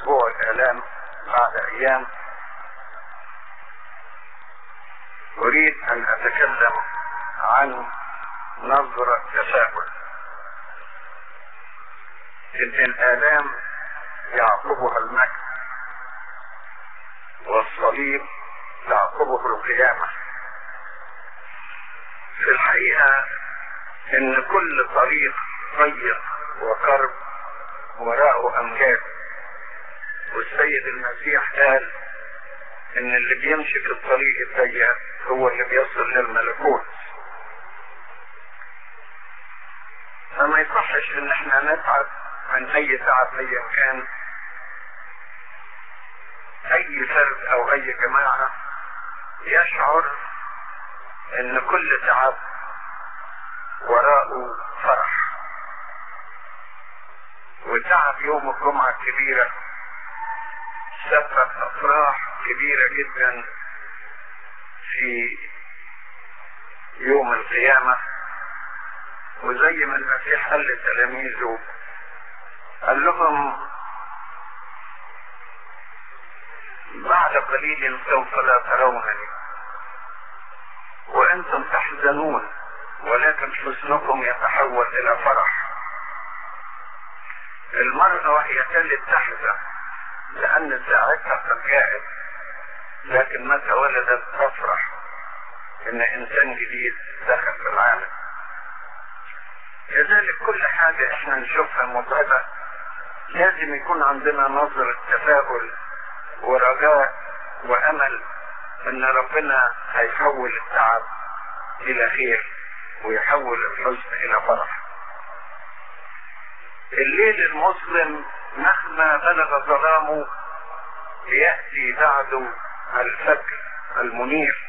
اسبوع الالام بعد ايام اريد ان اتكلم عن نظرة تفاؤل ان الالام يعقبها المجد والصليب تعقبه القيامة في الحقيقة ان كل طريق ضيق وكرب وراءه امجاد والسيد المسيح قال ان اللي بيمشي في الطريق الضيق هو اللي بيصل للملكوت فما يصحش ان احنا نتعب من اي تعب ايا كان اي فرد او اي جماعة يشعر ان كل تعب وراءه فرح وتعب يوم الجمعة الكبيرة سبب افراح كبيرة جدا في يوم القيامة وزي ما المسيح قال لتلاميذه قال لهم بعد قليل سوف لا ترونني وانتم تحزنون ولكن حزنكم يتحول الى فرح المرأة وهي تلد تحزن لان ساعتها قد جاءت لكن متى ولدت تفرح ان انسان جديد دخل في العالم كذلك كل حاجة احنا نشوفها متعبة لازم يكون عندنا نظرة تفاؤل ورجاء وامل ان ربنا هيحول التعب الى خير ويحول الحزن الى فرح الليل المظلم مهما بلغ ظلامه يأتي بعده الفجر المنير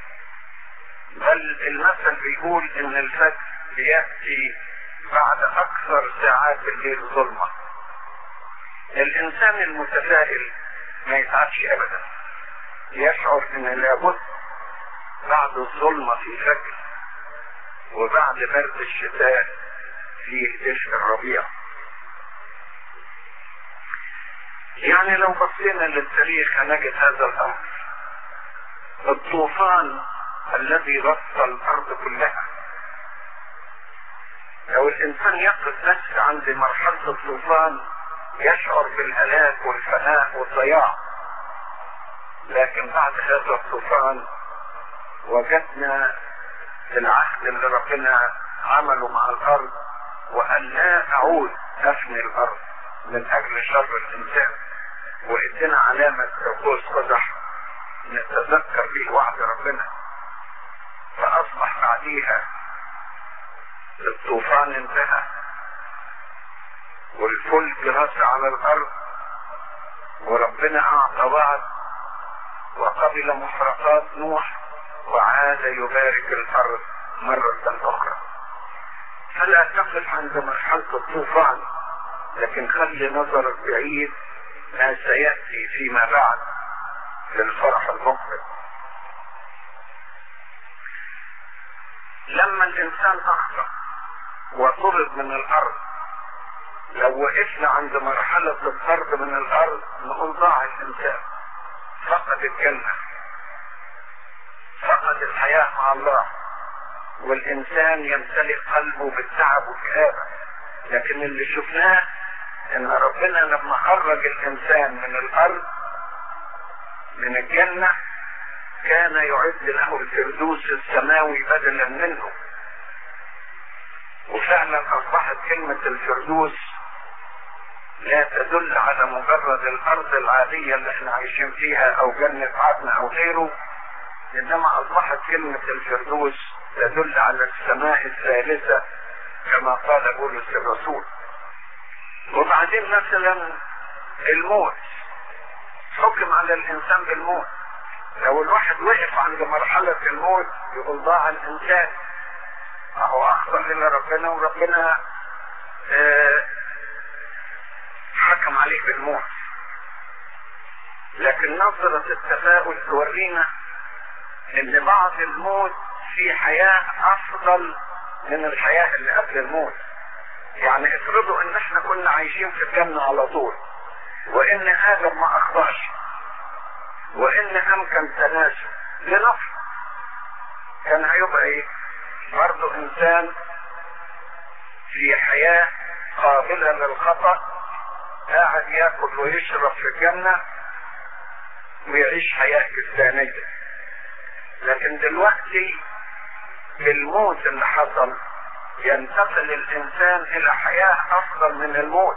بل المثل بيقول ان الفجر يأتي بعد اكثر ساعات الليل ظلمة الانسان المتفائل ما يتعبش ابدا يشعر ان لابد بعد الظلمة في فجر وبعد برد الشتاء في دفء الربيع يعني لو بصينا للتاريخ هنجد هذا الامر الطوفان الذي غطى الارض كلها لو الانسان يقف بس عند مرحلة الطوفان يشعر بالهلاك والفناء والضياع لكن بعد هذا الطوفان وجدنا العهد اللي ربنا عمله مع الارض وان لا اعود افني الارض من اجل شر الانسان وادنا علامة قوس قزح نتذكر به وعد ربنا فاصبح بعديها الطوفان انتهى والفلك رس على الارض وربنا اعطى وعد وقبل محرقات نوح وعاد يبارك الارض مرة اخرى فلا تقف عند مرحلة الطوفان لكن خلي نظرك بعيد ما سيأتي فيما بعد للفرح المقبل لما الانسان اخطأ وطرد من الارض لو وقفنا عند مرحلة الطرد من الارض نقول ضاع الانسان فقد الجنة فقد الحياة مع الله والانسان يمتلئ قلبه بالتعب والكآبة لكن اللي شفناه ان ربنا لما خرج الانسان من الارض من الجنة كان يعد له الفردوس السماوي بدلا منه وفعلا اصبحت كلمة الفردوس لا تدل على مجرد الارض العادية اللي احنا عايشين فيها او جنة عدن او غيره انما اصبحت كلمة الفردوس تدل على السماء الثالثة كما قال بولس الرسول وبعدين مثلا الموت حكم على الانسان بالموت لو الواحد وقف عند مرحلة الموت يقول ضاع الانسان اهو اخطأ الى ربنا وربنا اه حكم عليه بالموت لكن نظرة التفاؤل تورينا ان بعد الموت في حياة افضل من الحياة اللي قبل الموت يعني افرضوا ان احنا كنا عايشين في الجنة على طول وان ادم ما اخطاش وان امكن تناسب لنفر كان هيبقى ايه برضه انسان في حياة قابلة للخطأ قاعد ياكل ويشرب في الجنة ويعيش حياة كسلانية لكن دلوقتي بالموت اللي حصل ينتقل الانسان الى حياة افضل من الموت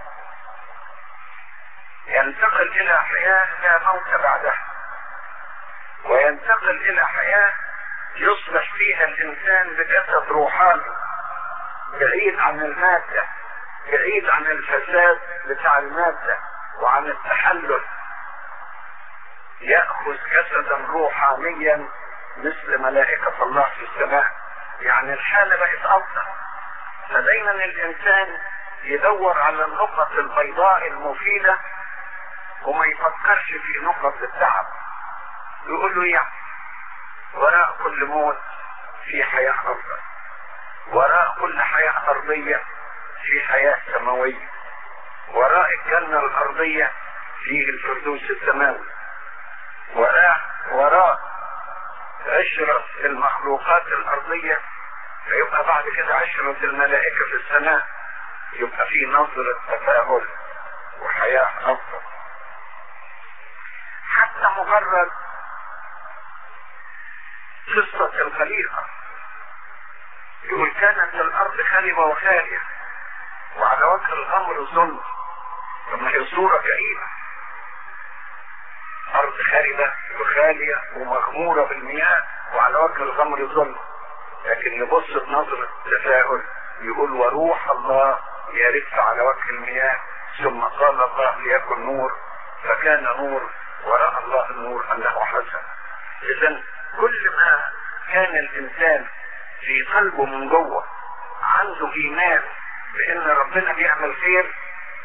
ينتقل الى حياة لا موت بعدها وينتقل الى حياة يصبح فيها الانسان بجسد روحاني بعيد عن المادة بعيد عن الفساد بتاع المادة وعن التحلل يأخذ جسدا روحانيا مثل ملائكة الله في السماء يعني الحالة بقت أفضل فدايما الإنسان يدور على النقط البيضاء المفيدة وما يفكرش في نقط التعب يقول له يعني وراء كل موت في حياة أفضل وراء كل حياة أرضية في حياة سماوية وراء الجنة الأرضية فيه الفردوس السماوي وراء وراء عشرة المخلوقات الأرضية فيبقى بعد كده عشرة الملائكة في السماء يبقى في نظرة تفاؤل وحياة أفضل حتى مجرد قصة الخليقة يقول كانت الأرض خالبة وخالية وعلى وجه الأمر ظلم طب هي صورة كئيبة أرض خاربة وخالية ومغمورة بالمياه وعلى وجه الغمر ظلم لكن يبص بنظرة تفاؤل يقول وروح الله يرف على وجه المياه ثم قال الله ليكن نور فكان نور ورأى الله النور أنه حسن إذا كل ما كان الإنسان في قلبه من جوه عنده إيمان بأن ربنا بيعمل خير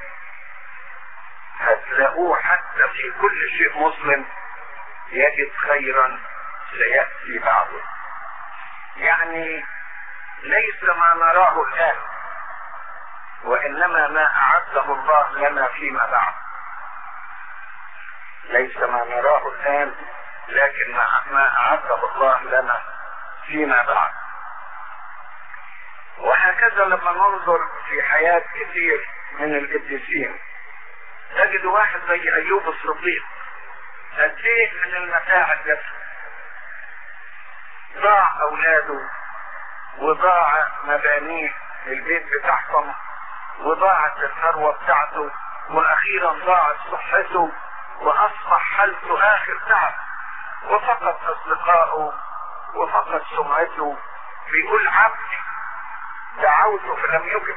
هتلاقوه حتى في كل شيء مسلم يجد خيرا سيأتي بعده يعني ليس ما نراه الآن وإنما ما أعده الله لنا فيما بعد ليس ما نراه الآن لكن ما أعده الله لنا فيما بعد وهكذا لما ننظر في حياة كثير من القديسين تجد واحد زي ايوب الصديق قد ايه من المتاع الجسد ضاع اولاده وضاع مبانيه البيت بتاعهم وضاعت الثروة بتاعته واخيرا ضاعت صحته واصبح حالته اخر تعب وفقد اصدقائه وفقد سمعته بيقول عبدي دعوته فلم يجب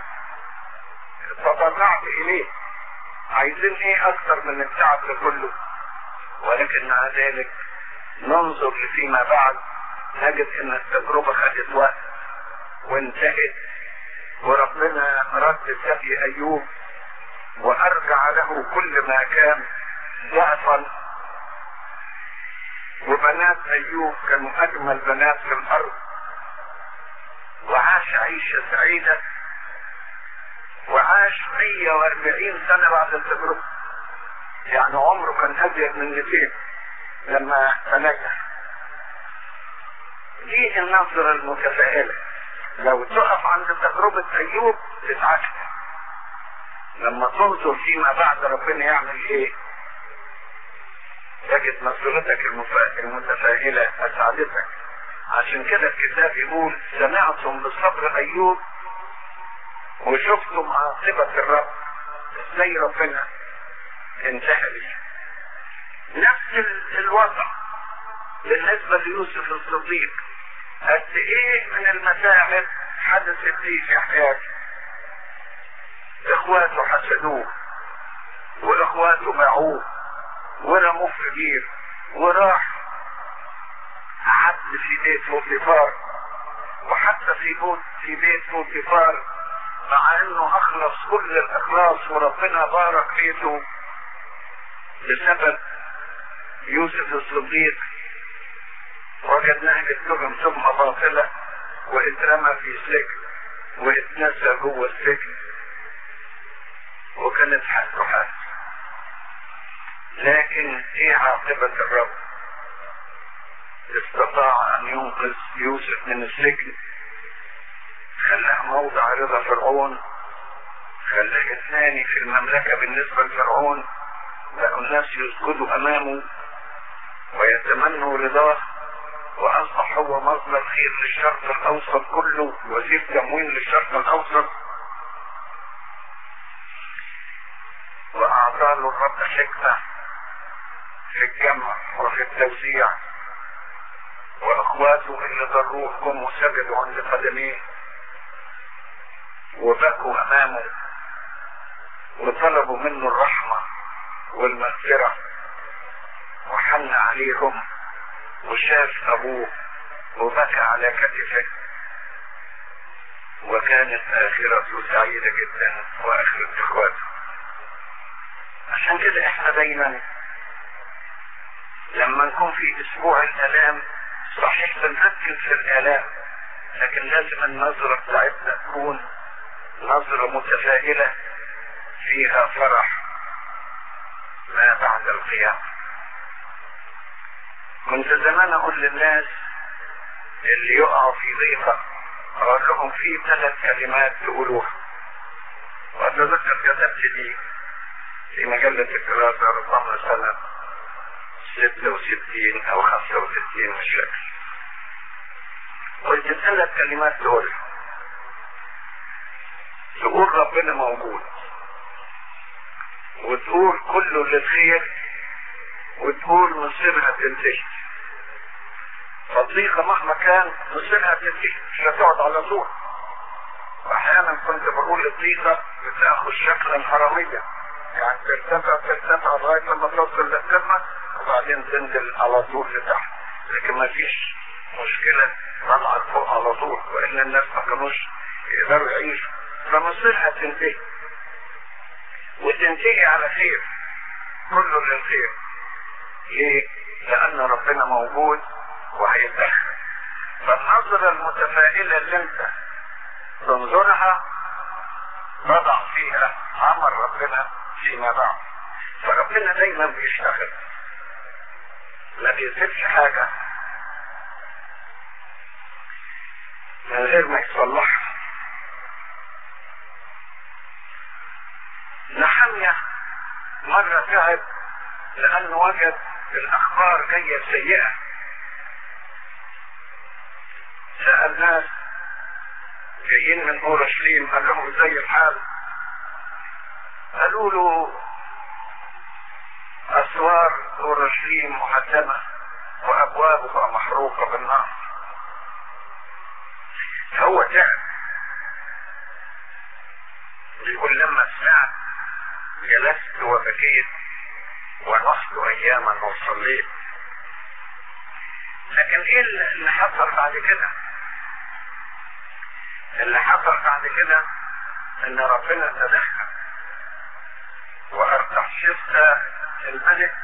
تضرعت اليه عايزين ايه اكتر من التعب ده كله ولكن مع ذلك ننظر لفيما بعد نجد ان التجربة خدت وقت وانتهت وربنا رد سبي ايوب وارجع له كل ما كان ضعفا وبنات ايوب كانوا اجمل بنات في الارض وعاش عيشة سعيدة وعاش 140 سنة بعد التجربة يعني عمره كان أزيد من 200 لما تنجح دي النظرة المتفائلة لو تقف عند تجربة أيوب تتعشى لما تنظر فيما بعد ربنا يعمل ايه تجد نظرتك المتفائلة أسعدتك عشان كده الكتاب يقول سمعتم بصبر أيوب وشفتم عاقبة الرب ازاي ربنا انتهى بيه نفس الوضع بالنسبة ليوسف الصديق قد ايه من المتاعب حدثت لي في حياتي اخواته حسدوه واخواته باعوه ورموه في بير وراح عبد في بيت بوتيفار وحتى في بوت في بيت بوتيفار مع انه اخلص كل الاخلاص وربنا بارك بيته بسبب يوسف الصديق وجدناه بالتهم تهمة باطلة واترمى في سجن واتنسى جوه السجن وكانت حالته حالته لكن ايه عاقبة الرب استطاع ان ينقذ يوسف من السجن خلاه موضع رضا فرعون خلاه الثاني في المملكة بالنسبة لفرعون بقوا الناس يسجدوا امامه ويتمنوا رضاه واصبح هو مصدر خير للشرق الاوسط كله وزير تموين للشرق الاوسط واعطى له الرب حكمة في الجمع وفي التوزيع واخواته اللي ضروه هم وسجدوا عند قدميه وبكوا امامه وطلبوا منه الرحمة والمغفرة وحن عليهم وشاف ابوه وبكى على كتفه وكانت اخرته سعيدة جدا واخرة اخواته عشان كده احنا دايما لما نكون في اسبوع الالام صحيح بنركز في الالام لكن لازم النظرة بتاعتنا تكون نظرة متفائلة فيها فرح ما بعد القيامة كنت زمان اقول للناس اللي يقعوا في ضيقة اقول لهم في ثلاث كلمات تقولوها واتذكر كتبت دي في مجلة الدراسة ربما سنة 66 او 65 مش فاكر قلت ثلاث كلمات تقولها تقول ربنا موجود وتقول كله للخير وتقول مصيرها تنتهي فالضيقة مهما كان مصيرها تنتهي مش هتقعد على طول واحيانا كنت بقول الضيقة بتاخد شكلا حراميا يعني ترتفع ترتفع لغاية لما توصل للقمة وبعدين تنزل على طول لتحت لكن ما فيش مشكلة طلعت فوق على طول وإن الناس ما كانوش يقدروا يعيشوا فمصيرها تنتهي وتنتهي على خير كله للخير ليه؟ لأن ربنا موجود وهيتدخل فالنظرة المتفائلة اللي انت تنظرها تضع فيها عمل ربنا فيما بعد فربنا دايما بيشتغل ما بيسيبش حاجة من غير ما يصلحها نحمية مرة تعب لأنه وجد الأخبار جاية سيئة سأل ناس جايين من أورشليم قال لهم زي الحال قالوا له أسوار أورشليم محتمة وأبوابها محروقة بالنار فهو تعب بيقول لما سمعت جلست وبكيت ونحت اياما وصليت لكن ايه اللي حصل بعد كده اللي حصل بعد كده ان ربنا تدخل وارتحشفت الملك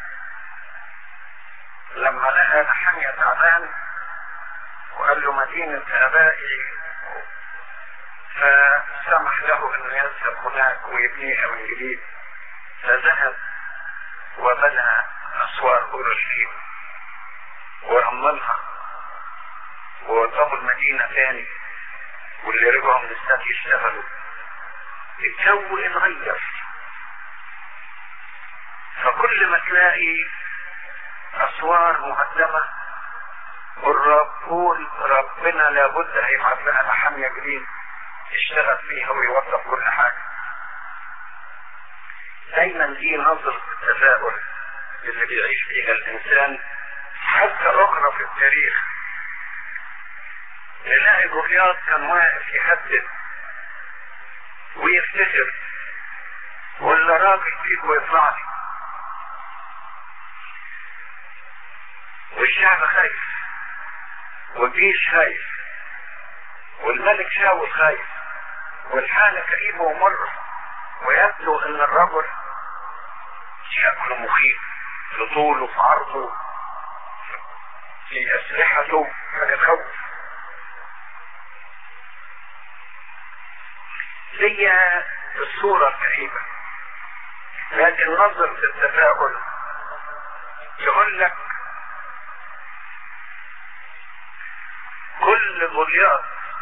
لما لقى نحمية تعبان وقال له مدينة ابائي فسمح له انه يذهب هناك ويبنيها من جديد فذهب وبنى اسوار اورشليم ورممها ووضبوا المدينة تاني واللي رجعوا من السد يشتغلوا الجو اتغير فكل ما تلاقي اسوار مهدمة والرب قول ربنا لابد هيبعت لها محامية جديد يشتغل فيها ويوظف كل حاجة دايما دي نظرة التفاؤل اللي بيعيش فيها الانسان حتى اخرى في التاريخ نلاقي جولياط كان واقف يهدد ويفتخر ولا راجل فيكم يطلع لي والشعب خايف والجيش خايف والملك شاول خايف والحالة كئيبة ومرة ويبدو ان الرجل شكله مخيف في طوله في عرضه في اسلحته حاجة تخوف زي الصورة الكئيبة لكن نظرة التفاؤل يقول لك كل جولياط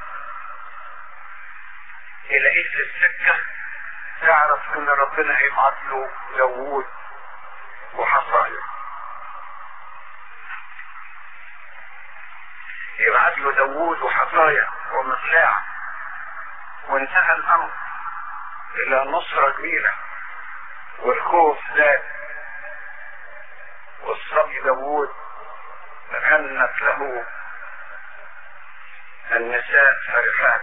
يلاقيه في السكة تعرف ان ربنا هيبعت له داوود وحصايا يبعت له داوود وحصايا ومقلاع وانتهى الامر الى نصرة كبيرة والخوف زاد والصبي داوود غنت له النساء فرحات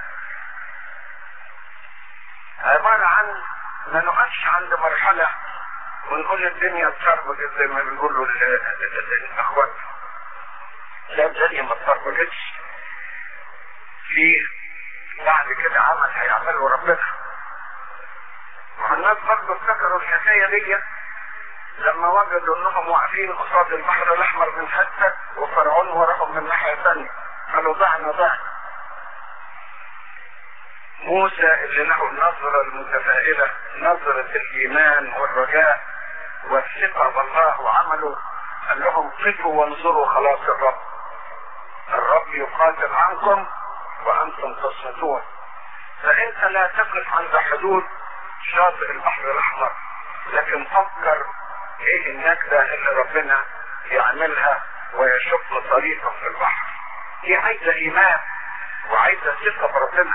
عبارة عن ما نقفش عند مرحلة ونقول الدنيا اتشربت زي ما بيقولوا الاخوات لا الدنيا ما اتشربتش في بعد كده عمل هيعمله ربنا والناس برضه افتكروا الحكايه دي لما وجدوا انهم واقفين قصاد البحر الاحمر من حته وفرعون وراهم من ناحيه ثانيه قالوا ضعنا ضعنا موسى اللي له النظرة المتفائلة نظرة الإيمان والرجاء والثقة بالله وعمله قال لهم قفوا وانظروا خلاص الرب الرب يقاتل عنكم وأنتم تصمتون فأنت لا تقف عند حدود شاطئ البحر الأحمر لكن فكر إيه النكدة اللي ربنا يعملها ويشق طريقه في البحر دي عايزة إيمان وعايزة ثقة بربنا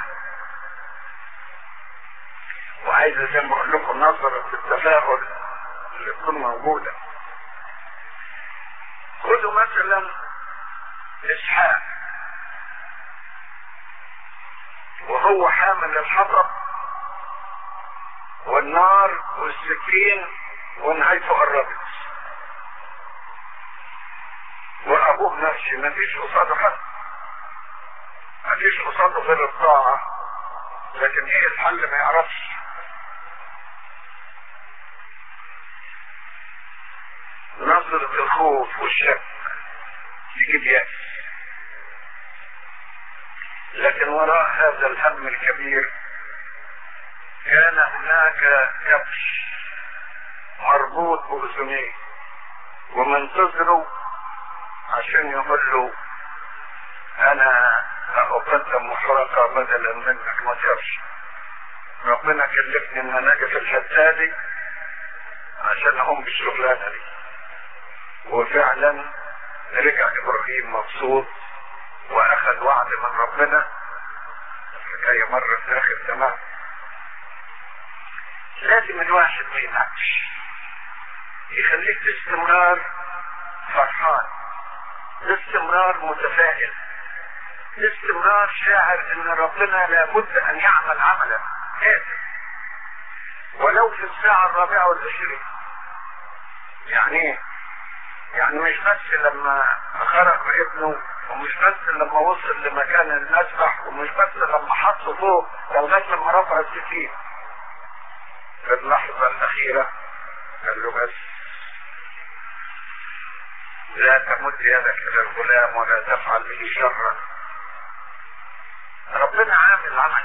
وعايزة زي ما اقول لكم نظرة التفاؤل اللي تكون موجودة خذوا مثلا اسحاق وهو حامل الحطب والنار والسكين ونهايته قربت وابوه ماشي مفيش قصاده حد مفيش قصاده غير الطاعة لكن ايه الحل ما يعرفش نظرة الخوف والشك تجيب يأس لكن وراء هذا الهم الكبير كان هناك كبش مربوط بأذنيه ومنتظره عشان يقول له انا اقدم محرقة بدلا منك ما تخافش ربنا كلفني ان انا اجي في الحته دي عشان اقوم بالشغلانه دي وفعلا رجع ابراهيم مبسوط واخذ وعد من ربنا الحكايه مرت في اخر تمام لازم الواحد ما يتعبش يخليك باستمرار فرحان باستمرار متفائل باستمرار شاعر ان ربنا لابد ان يعمل عملا كافر ولو في الساعة الرابعة والعشرين يعني ايه؟ يعني مش بس لما خرج ابنه ومش بس لما وصل لمكان المسبح ومش بس لما حطه فوق لغايه لما رفع السكين في اللحظة الأخيرة قال له بس لا تمد يدك إلى الغلام ولا تفعل به شرا ربنا عامل عمل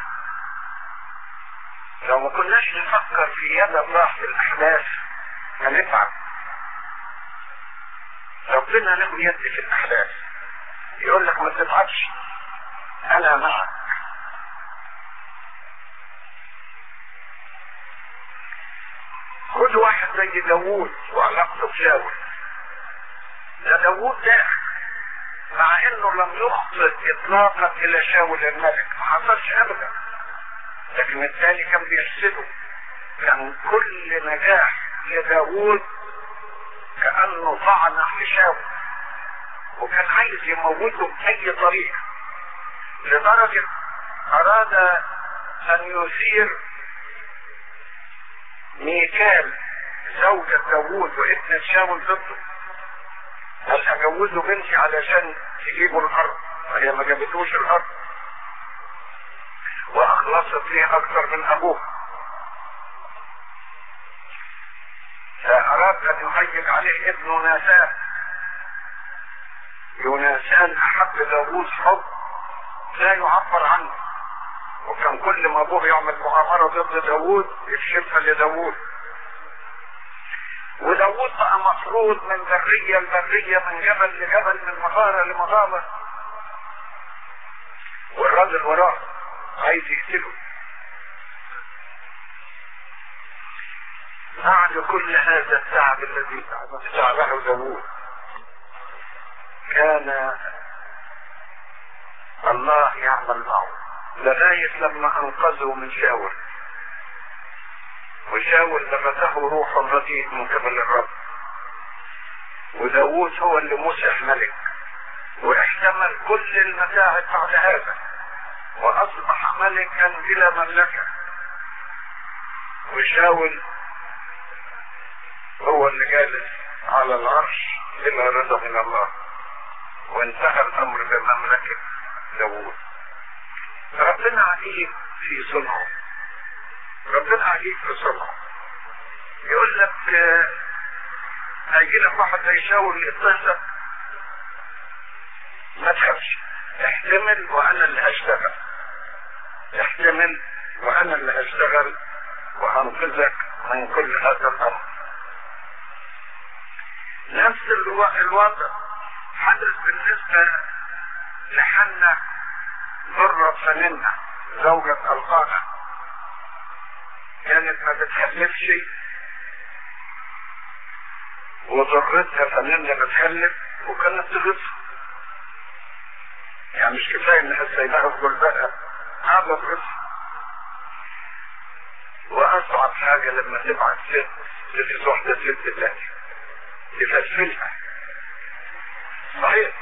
لو ما كناش نفكر في يد الله في الأحداث هنتعب ربنا له يد في الأحداث يقول لك ما تتعبش أنا معك خد واحد زي داوود وعلاقته بشاول ده داوود ده مع انه لم يخطئ اطلاقا الى شاول الملك ما حصلش ابدا لكن الثاني كان بيحسده كان كل نجاح لداوود كانه طعنه في شاول وكان عايز يموته باي طريقه لدرجه اراد ان يثير ميكال زوجة داوود وابنة شاول ضده قال اجوزه بنتي علشان تجيبوا الارض وهي ما جابتوش الارض واخلصت ليه اكتر من ابوه فاراد ان يهيج عليه ابنه ناسان يوناسان احب داوود حب لا يعبر عنه وكان كل ما ابوه يعمل مؤامره ضد داوود يكشفها لداوود وداوود بقى مفروض من برية لبرية من جبل لجبل من مغارة لمغارة والراجل وراه عايز يقتله بعد كل هذا التعب الذي تعبه داوود كان الله يعمل معه لغاية لما أنقذه من شاول وشاول لبسه روح رديء من قبل الرب وداوود هو اللي مسح ملك واحتمل كل المتاعب بعد هذا واصبح ملكا بلا مملكة وشاول هو اللي جالس على العرش بلا رضا من الله وانتهى الامر بمملكة داوود ربنا عجيب في صنعه ربنا عجيب في صنعه يقول لك هيجي لك واحد هيشاور يتصل ما تخافش احتمل وانا اللي هشتغل احتمل وانا اللي هشتغل وهنقذك من كل هذا الامر نفس الوضع حدث بالنسبة لحنة ضرة فننة زوجة القانا كانت ما بتخلفش وضرتها فنانة بتخلف وكانت تغصها يعني مش كفاية انها سايباها في جلبها هذا تغصها واصعب حاجة لما تبعت ست تجيز واحدة ست تانية تفسفلها صحيح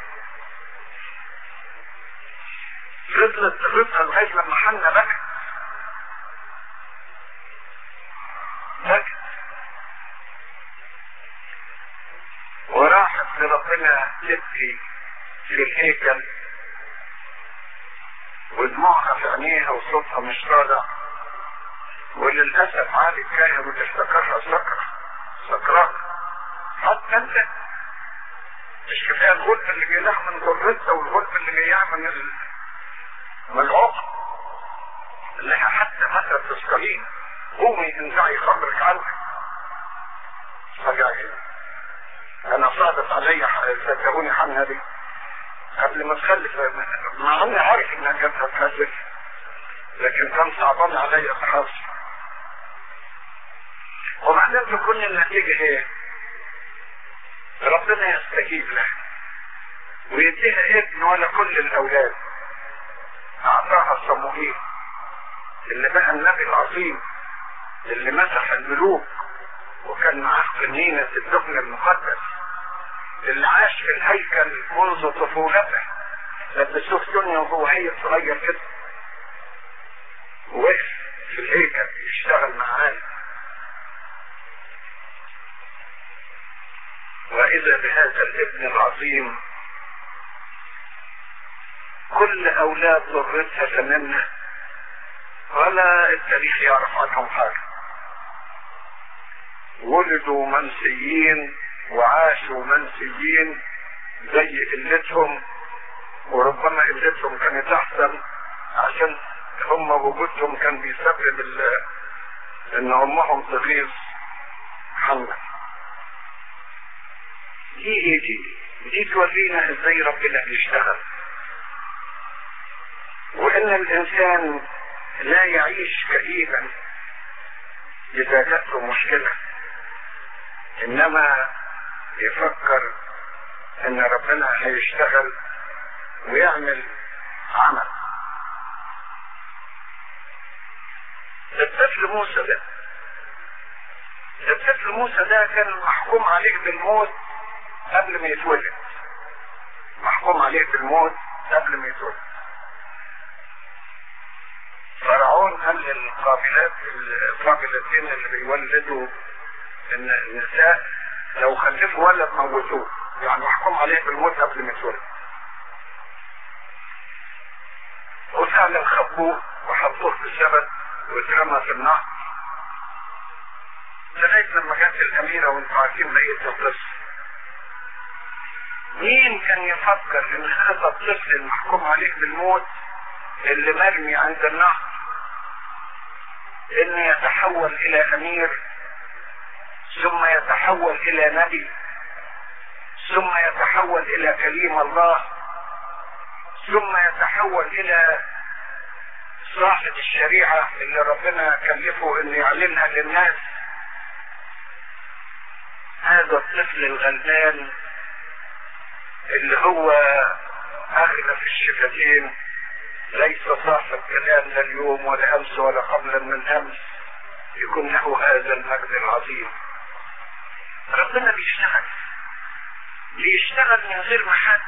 فضلت تغصها لغاية لما حنا بكت بكت وراحت لربنا تبكي في الهيكل ودموعها في عينيها وصوتها مش طالع وللاسف عالي الكاهن اللي افتكرها سكر سكران حتى انت مش كفايه الغلب اللي جاي لها من ضرتها والغلب اللي جاي من ال... من العقل اللي حتى مثلا تسكرين قومي انزعي خبرك عنك فجأة انا صعبت علي صدقوني حنها دي قبل ما تخلف مع اني عارف انها كانت هتخلف لكن كان صعبان علي الحظ وبعدين تكون النتيجة ايه ربنا يستجيب له ويديها ابن ولا كل الاولاد اعطاها صموئيل اللي بقى النبي العظيم اللي مسح الملوك وكان معاه قنينة الدفن المقدس اللي عاش في الهيكل منذ طفولته لبسوه دنيا وهو عيل صغير كده وقف في الهيكل يشتغل معاه واذا بهذا الابن العظيم كل اولاد ضرتها تمنى ولا التاريخ يعرف عنهم حاجه ولدوا منسيين وعاشوا منسيين زي قلتهم وربما قلتهم كانت احسن عشان هم وجودهم كان بيسبب ان امهم تغيظ محمد دي ايه دي دي تورينا ازاي ربنا بيشتغل وان الانسان لا يعيش كئيبا اذا جاته مشكله انما يفكر ان ربنا هيشتغل ويعمل عمل الطفل موسى ده الطفل موسى ده كان محكوم عليه بالموت قبل ما يتولد محكوم عليه بالموت قبل ما يتولد فرعون قال للقابلات القابلتين اللي بيولدوا ان النساء لو خلفوا ولد موتوه يعني محكوم عليه بالموت قبل ما يتولد وفعلا خبوه وحطوه في السبت واترمى في النهر لغايه لما جت الاميره وانتوا عارفين بقيه القصه مين كان يفكر ان هذا الطفل المحكوم عليه بالموت اللي مرمي عند النهر انه يتحول الى امير ثم يتحول الى نبي ثم يتحول الى كليم الله ثم يتحول الى صاحب الشريعة اللي ربنا كلفه انه يعلنها للناس هذا الطفل الغلبان اللي هو اغلى في الشفتين ليس صاحب كلام لا اليوم ولا امس ولا قبل من امس يكون له هذا المجد العظيم ربنا بيشتغل بيشتغل من غير ما حد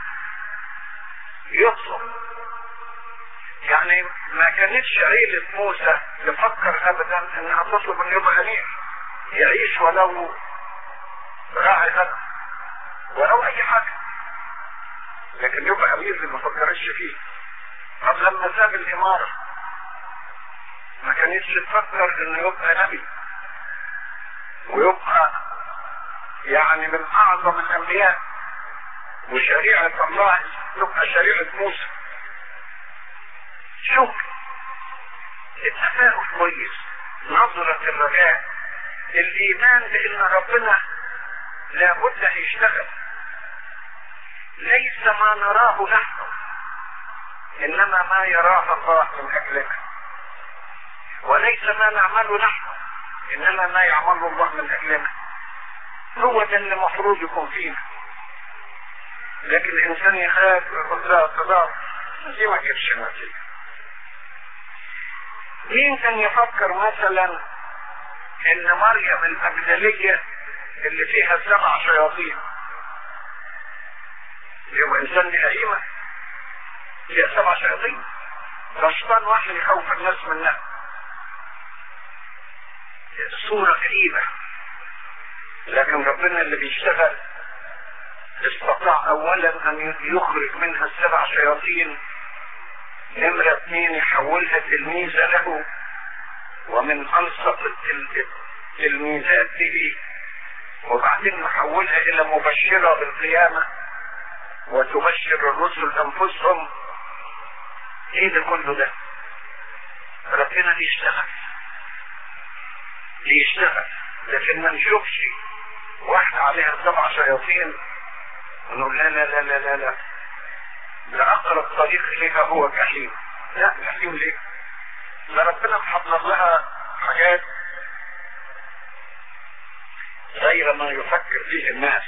يطلب يعني ما كانتش عيلة موسى تفكر ابدا انها تطلب ان يبقى امير يعيش ولو راعي غنم ولو اي حاجة لكن يبقى امير اللي ما فكرش فيه طب لما ساب الامارة ما كانتش تفكر انه يبقى نبي ويبقى يعني من اعظم الانبياء وشريعة الله تبقى شريعة موسى شوف التفاؤل كويس نظرة الرجاء الايمان بان ربنا لابد ان يشتغل ليس ما نراه نحن انما ما يراه الله من اجلنا وليس ما نعمله نحن انما ما يعمله الله من اجلنا هو ده اللي المفروض يكون فينا لكن الانسان يخاف ويقول لا صدام دي ما تجيبش نتيجه مين كان يفكر مثلا ان مريم المجدلية اللي فيها سبع شياطين يبقى انسان لئيمة فيها سبع شياطين رشطان واحد يخوف الناس منها صورة كئيبة لكن ربنا اللي بيشتغل استطاع اولا ان يخرج منها السبع شياطين نمرة اثنين يحولها تلميذة له ومن انصف التلميذات به وبعدين نحولها الى مبشرة بالقيامة وتبشر الرسل انفسهم ايه ده كله ده ربنا بيشتغل بيشتغل لكن ما نشوفش واحدة عليها سبع شياطين ونقول لا لا لا لا لا لا ده اقرب طريق اليها هو جحيم لا جحيم ليه ده ربنا محضر لها حاجات غير ما يفكر فيه الناس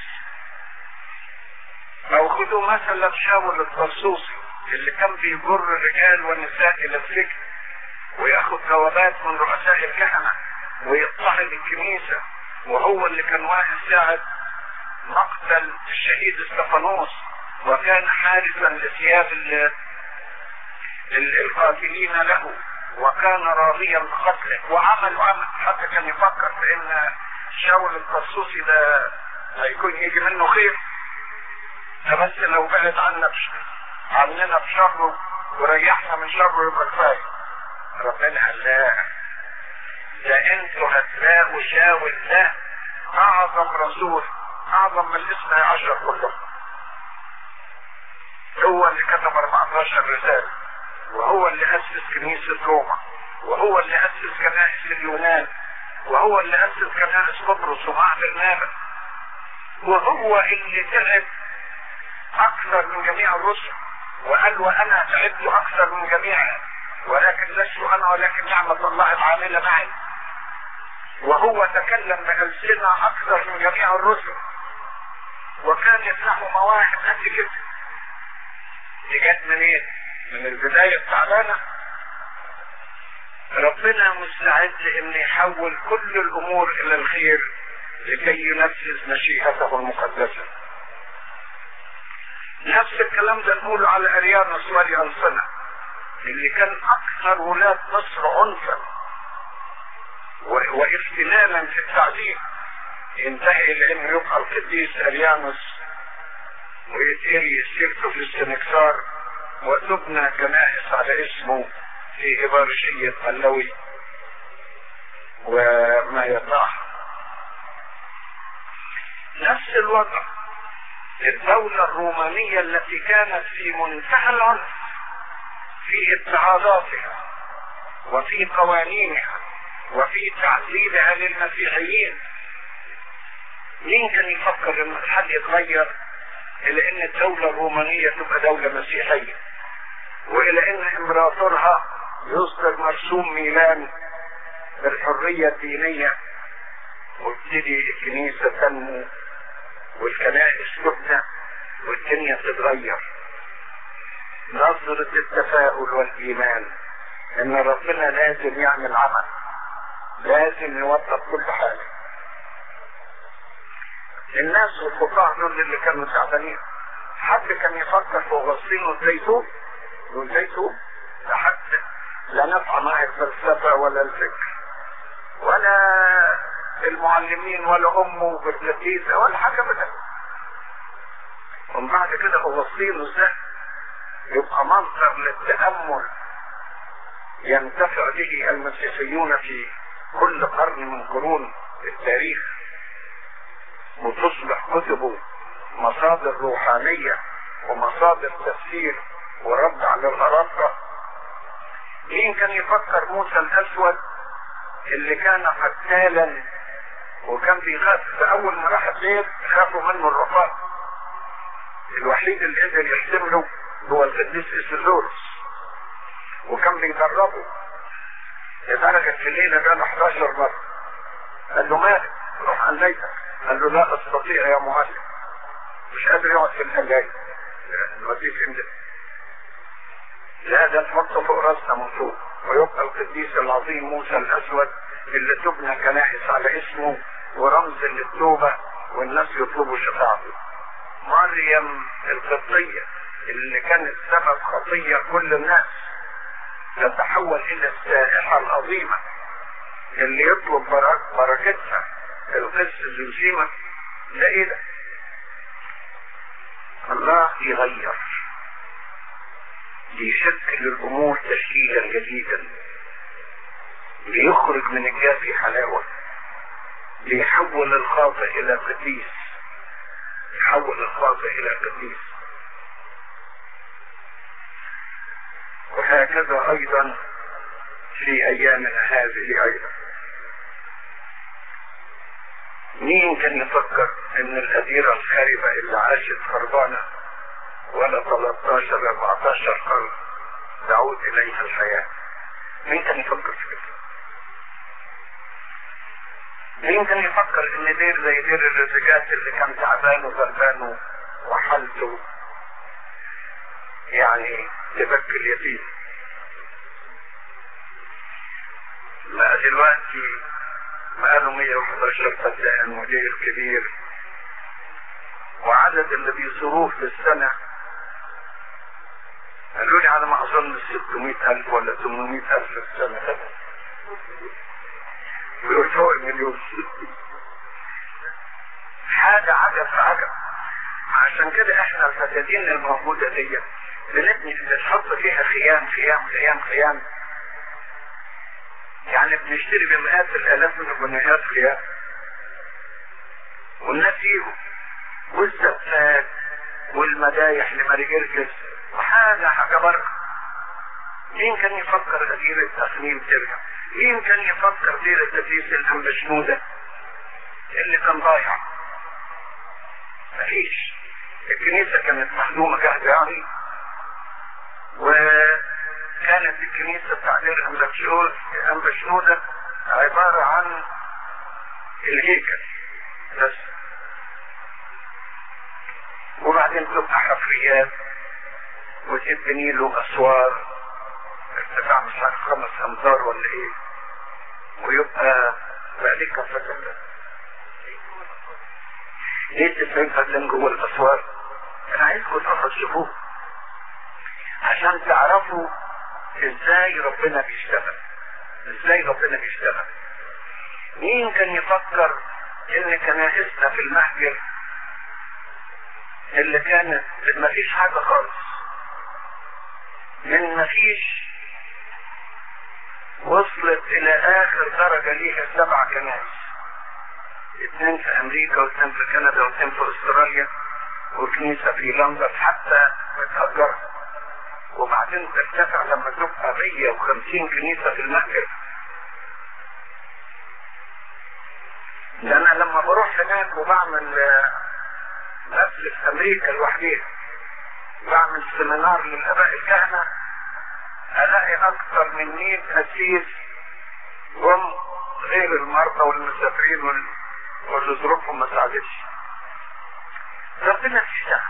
او خذوا مثلا شاول الطرسوسي اللي كان بيجر الرجال والنساء الى السجن وياخذ جوابات من رؤساء الكهنة ويضطهد الكنيسة وهو اللي كان واقف ساعة مقتل الشهيد استفانوس وكان حارسا لثياب القاتلين له وكان راضيا بقتله وعمل وعمل حتى كان يفكر في ان شاول القصوصي ده هيكون يجي منه خير فبس لو بعد عنا بش... عننا بشره وريحنا من شره يبقى كفايه ربنا قال لا ده انتوا هتلاقوا شاول ده اعظم رسول اعظم من الاثنى عشر كلهم هو اللي كتب 14 رسالة وهو اللي أسس كنيسة روما وهو اللي أسس كنائس اليونان وهو اللي أسس كنائس قبرص ومع برنابا وهو اللي تعب أكثر من جميع الرسل وقال وأنا تعبت أكثر من جميعهم ولكن لست أنا ولكن نعمة الله العاملة معي وهو تكلم بألسنة أكثر من جميع الرسل وكانت له مواهب قد كده دي جت منين؟ من البداية التعبانة ربنا مستعد ان يحول كل الامور الى الخير لكي ينفذ مشيئته المقدسة نفس الكلام ده نقوله على اريانوس ولي انصنة اللي كان اكثر ولاد مصر عنفا وافتنانا في التعليم ينتهي الى انه يبقى القديس اريانوس ويتقري سيرته في السنكسار وتبنى كنائس على اسمه في إبارشية قلوي وما يطاح نفس الوضع الدولة الرومانية التي كانت في منتهى العنف في اضطهاداتها وفي قوانينها وفي تعذيبها للمسيحيين مين كان يفكر ان الحل يتغير الى ان الدولة الرومانية تبقى دولة مسيحية والى ان امبراطورها يصدر مرسوم ميلان بالحرية الدينية وابتدي الكنيسة تنمو والكنائس تبنى والدنيا تتغير نظرة التفاؤل والإيمان إن ربنا لازم يعمل عمل لازم يوضب كل حاجة الناس الفقراء دول اللي كانوا تعبانين حد كان يفكر في غسلين الزيتون والزيتون لحد لا نفع معي الفلسفة ولا الفكر ولا المعلمين ولا امه بالتكييف ولا حاجة من ومن بعد كده أغسطينوس ده يبقى مصدر للتأمل ينتفع به المسيحيون في كل قرن من قرون التاريخ وتصبح كتبه مصادر روحانية ومصادر تفسير ورد على الغرابة مين كان يفكر موسى الأسود اللي كان قتالا وكان بيخاف في أول ما راح الليل خافوا منه الرفاق الوحيد اللي قدر يحتمله هو القديس إسيزورس وكان بيدربه لدرجة في الليلة جاله 11 مرة قال له مالك روح عن بيتك قال له لا استطيع يا معلم مش قادر يقعد في الحجاج الوظيفة عنده لا ده نحطه فوق راسنا من فوق ويبقى القديس العظيم موسى الاسود اللي تبنى كنائس على اسمه ورمز للتوبة والناس يطلبوا شفاعته مريم القبطية اللي كانت سبب خطية كل الناس تتحول الى السائحة العظيمة اللي يطلب برك بركتها القس زوسيمة ده ايه ده الله يغير ليشكل الامور تشكيلا جديدا ليخرج من الجافي حلاوة ليحول الخاطئ الى قديس يحول الخاطئ الى قديس وهكذا ايضا في ايامنا هذه ايضا مين كان يفكر ان الأديرة الخاربة اللي عاشت خربانة ولا 13 14 قرن تعود اليها الحياة مين كان يفكر في كده مين كان يفكر ان دير زي دير الرزقات اللي كان تعبان وغلبان وحالته يعني تبكي اليتيم ما دلوقتي بقاله 111 فدان ودير كبير وعدد اللي بيصروه في السنة قالوا لي على ما اظن 600 الف ولا 800 الف في السنة بيقول فوق المليون حاجة عجب في عجب عشان كده احنا الفسادين الموجودة دي بنبني بنحط فيها خيام خيام خيام خيام يعني بنشتري بمئات الالاف من الجنيهات خيام والناس يجوا والزفات والمدايح لماري جرجس وحاجة حاجة بركة مين كان يفكر أدير التخميم ترجع مين كان يفكر دير التدريس الأنبشنودة اللي كان ضايع مفيش الكنيسة كانت مخدومة جاهزة يعني وكانت الكنيسة بتاع دير أنبشنودة عبارة عن الهيكل بس وبعدين تبقى حفريات وتبني له اسوار ارتفاع مش عارف خمس امتار ولا ايه ويبقى بقى ليه كفتن ده ليه تسعين فتن جوه الاسوار انا عايزكم تروحوا تشوفوه عشان تعرفوا ازاي ربنا بيشتغل ازاي ربنا بيشتغل مين كان يفكر ان كنائسنا في المهجر اللي كانت ما فيش حاجة خالص من ما فيش وصلت الى اخر درجة ليها سبع كنائس اثنين في امريكا واثنين في كندا واثنين في استراليا وكنيسة في لندن حتى متأجرة وبعدين ترتفع لما تبقى 150 كنيسة في المهجر ده انا لما بروح هناك وبعمل آه، بس في امريكا لوحديها بعمل سيمينار للاباء الكهنه الاقي اكثر من 100 اسيس هم غير المرضى والمسافرين وال- واللي ظروفهم ما ساعدتش ربنا بيشتغل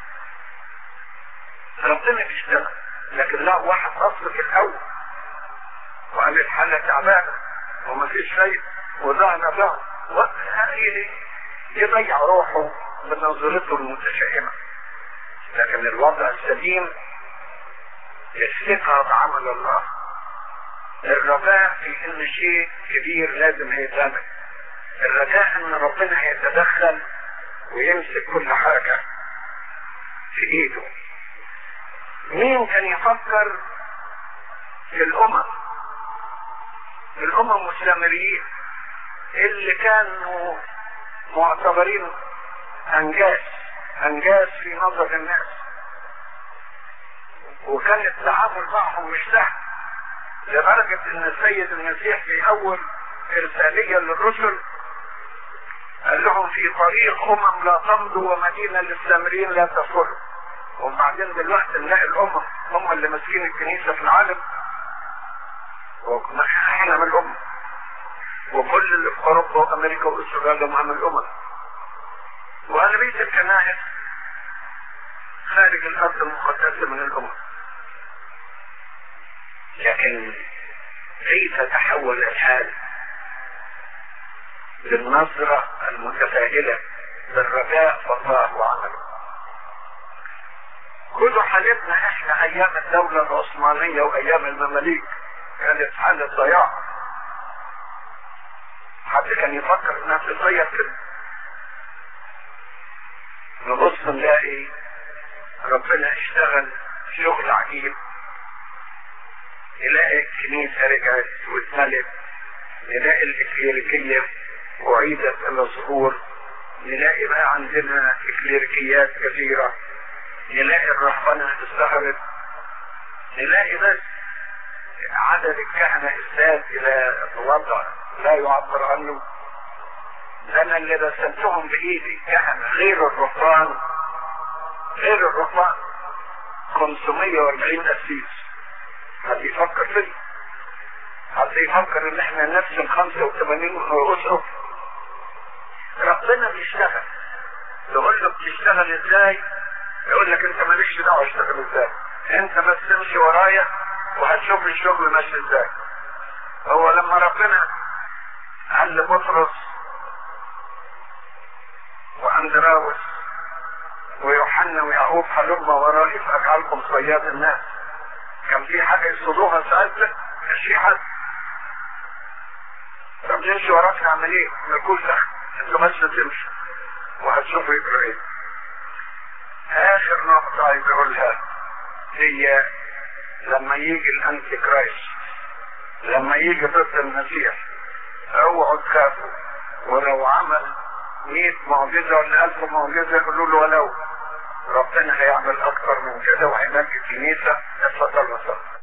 ربنا بيشتغل لكن لا واحد اصل في الاول وقال الحالة تعبانة وما فيش شيء وضعنا ضعف وهي يضيع روحه بنظرته المتشائمة لكن الوضع السليم الثقة بعمل الله الرجاء في ان شيء كبير لازم هيتعمل الرجاء ان ربنا هيتدخل ويمسك كل حاجة في ايده مين كان يفكر في الامم الامم السامريين اللي كانوا معتبرين انجاز انجاز في نظر الناس وكان التعامل معهم مش سهل لدرجة ان السيد المسيح في اول ارسالية للرسل قال لهم في طريق امم لا تمضوا ومدينة للسامريين لا تدخلوا وبعدين دلوقتي نلاقي الامم هم اللي ماسكين الكنيسة في العالم احنا من الامم وكل اللي في اوروبا وامريكا واستراليا هم الامم واغلبية الكنائس خارج الارض المقدسة من الامم لكن كيف تحول الحال بالنظرة المتفائلة بالرجاء والله وعمله خذوا حالتنا احنا ايام الدولة العثمانية وايام المماليك كانت حالة ضياع حد كان يفكر انها تتغير كده نبص نلاقي ربنا اشتغل شغل عجيب نلاقي الكنيسة رجعت واتملت نلاقي الإكليريكية أعيدت إلى الظهور نلاقي بقى عندنا إكليريكيات كثيرة نلاقي الرهبنة ازدهرت نلاقي بس عدد الكهنة ازداد إلى وضع لا يعبر عنه ده أنا اللي رسمتهم بإيدي كهنة غير الرهبان غير الرهبان 540 أسيس حد يفكر فيه حد يفكر ان احنا نرسم 85 اسره ربنا بيشتغل تقول له بتشتغل ازاي يقول لك انت مالكش دعوه اشتغل ازاي انت بس تمشي ورايا وهتشوف الشغل ماشي ازاي هو لما ربنا قال لبطرس واندراوس ويوحنا ويعقوب هلم ورائي فاجعلكم صياد الناس كان في حاجة يصدوها ساعتها مش في حد طب نمشي وراك نعمل ايه؟ نقول لا انت بس تمشي وهتشوفوا يجرى ايه اخر نقطة عايز اقولها هي لما يجي الانتي كرايست لما يجي ضد المسيح اوعوا تخافوا ولو عمل 100 معجزة ولا 1000 معجزة يقولوا له ولو ربنا هيعمل اكتر من كده وهينجي الكنيسة اتفضل وصل